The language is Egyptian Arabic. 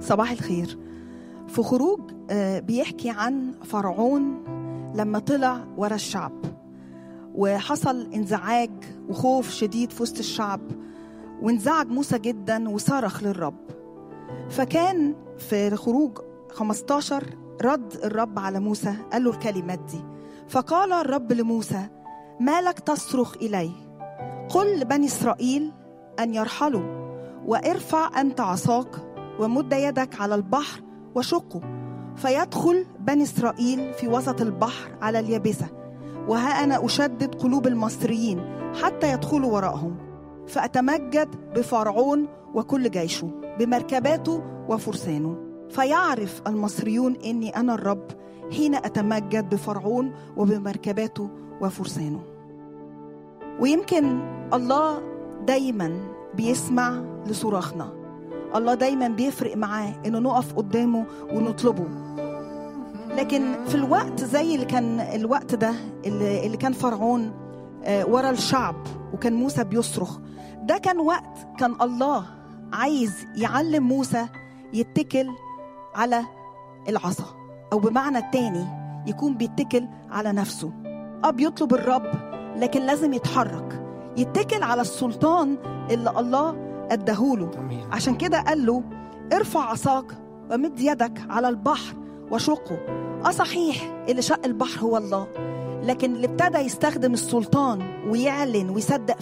صباح الخير في خروج آه، بيحكي عن فرعون لما طلع ورا الشعب وحصل انزعاج وخوف شديد في وسط الشعب وانزعج موسى جدا وصرخ للرب فكان في خروج 15 رد الرب على موسى قال له الكلمات دي فقال الرب لموسى ما لك تصرخ إلي قل لبني إسرائيل أن يرحلوا وارفع أنت عصاك ومد يدك على البحر وشقه فيدخل بني إسرائيل في وسط البحر على اليابسة وها أنا أشدد قلوب المصريين حتى يدخلوا وراءهم فأتمجد بفرعون وكل جيشه بمركباته وفرسانه فيعرف المصريون إني أنا الرب حين أتمجد بفرعون وبمركباته وفرسانه ويمكن الله دايما بيسمع لصراخنا الله دايما بيفرق معاه انه نقف قدامه ونطلبه لكن في الوقت زي اللي كان الوقت ده اللي, اللي كان فرعون آه، ورا الشعب وكان موسى بيصرخ ده كان وقت كان الله عايز يعلم موسى يتكل على العصا او بمعنى التاني يكون بيتكل على نفسه اه بيطلب الرب لكن لازم يتحرك يتكل على السلطان اللي الله اداهوله امين عشان كده قال له ارفع عصاك ومد يدك على البحر وشقه اه صحيح اللي شق البحر هو الله لكن اللي ابتدى يستخدم السلطان ويعلن ويصدق